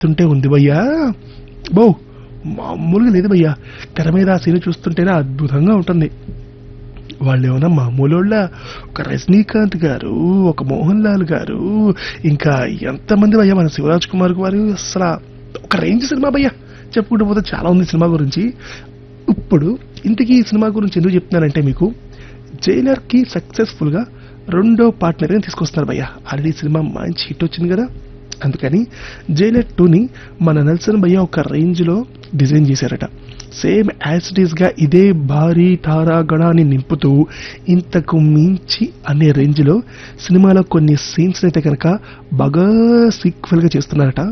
చూస్తుంటే ఉంది భయ్యా బో మామూలుగా లేదు భయ్యా తెర మీద ఆ సీన్ చూస్తుంటేనే అద్భుతంగా ఉంటుంది వాళ్ళు ఏమన్నా మామూలోళ్ళ ఒక రజనీకాంత్ గారు ఒక మోహన్ లాల్ గారు ఇంకా ఎంతమంది భయ్యా మన శివరాజ్ కుమార్ గారు అసలు ఒక రేంజ్ సినిమా భయ్యా చెప్పుకుంటూ పోతే చాలా ఉంది సినిమా గురించి ఇప్పుడు ఇంతకీ ఈ సినిమా గురించి ఎందుకు చెప్తున్నానంటే మీకు జైలర్ కి సక్సెస్ఫుల్ గా రెండో పార్ట్నర్ తీసుకొస్తున్నారు భయ్య ఆల్రెడీ సినిమా మంచి హిట్ వచ్చింది కదా అందుకని జైలర్ టూని మన నెల్సన్ భయ్య ఒక రేంజ్ లో డిజైన్ చేశారట సేమ్ యాజ్ ఇట్ ఈస్ గా ఇదే భారీ తారాగణాన్ని నింపుతూ ఇంతకు మించి అనే రేంజ్ లో సినిమాలో కొన్ని సీన్స్ అయితే కనుక బాగా సీక్వెల్ గా చేస్తున్నారట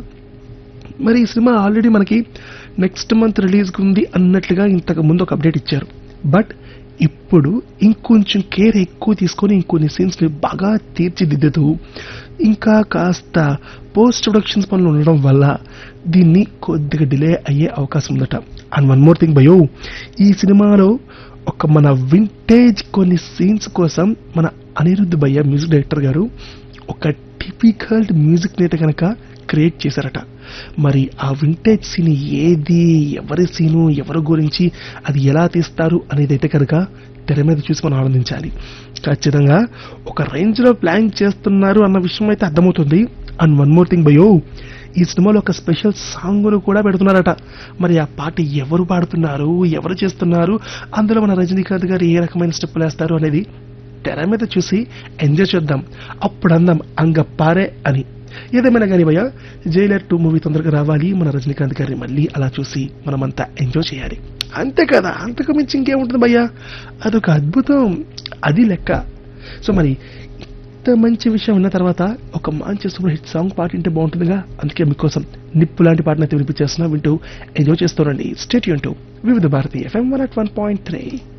మరి ఈ సినిమా ఆల్రెడీ మనకి నెక్స్ట్ మంత్ రిలీజ్ ఉంది అన్నట్లుగా ఇంతకు ముందు ఒక అప్డేట్ ఇచ్చారు బట్ ఇప్పుడు ఇంకొంచెం కేర్ ఎక్కువ తీసుకొని ఇంకొన్ని సీన్స్ ని బాగా తీర్చిదిద్దుతూ ఇంకా కాస్త పోస్ట్ ప్రొడక్షన్స్ పనులు ఉండడం వల్ల దీన్ని కొద్దిగా డిలే అయ్యే అవకాశం ఉందట అండ్ వన్ మోర్ థింగ్ భయో ఈ సినిమాలో ఒక మన వింటేజ్ కొన్ని సీన్స్ కోసం మన అనిరుద్ధ్ భయ్య మ్యూజిక్ డైరెక్టర్ గారు ఒక టిపికల్ మ్యూజిక్ అయితే కనుక క్రియేట్ చేశారట మరి ఆ వింటేజ్ సీన్ ఏది ఎవరి సీను ఎవరి గురించి అది ఎలా తీస్తారు అనేది అయితే కనుక తెర మీద చూసి మనం ఆనందించాలి ఖచ్చితంగా ఒక రేంజ్ లో ప్లాన్ చేస్తున్నారు అన్న విషయం అయితే అర్థమవుతుంది అండ్ వన్ మోర్ థింగ్ భయో ఈ సినిమాలో ఒక స్పెషల్ సాంగ్ కూడా పెడుతున్నారట మరి ఆ పాట ఎవరు పాడుతున్నారు ఎవరు చేస్తున్నారు అందులో మన రజనీకాంత్ గారు ఏ రకమైన స్టెప్పులు వేస్తారు అనేది తెర మీద చూసి ఎంజాయ్ చేద్దాం అప్పుడు అందాం అంగ పారే అని ఏదేమైనా కానీ భయ్య జైలర్ టూ మూవీ తొందరగా రావాలి మన రజనీకాంత్ గారిని మళ్ళీ అలా చూసి మనమంతా ఎంజాయ్ చేయాలి అంతే కదా అంతకు మించి ఇంకేముంటుంది భయ్య అదొక అద్భుతం అది లెక్క సో మరి ఇంత మంచి విషయం విన్న తర్వాత ఒక మంచి సూపర్ హిట్ సాంగ్ పాట వింటే బాగుంటుందిగా అందుకే మీకోసం నిప్పు లాంటి పాటను అయితే వినిపించేస్తున్నా వింటూ ఎంజాయ్ చేస్తారండి స్టేట్ యూన్ to Vividh Bharati FM one at one point three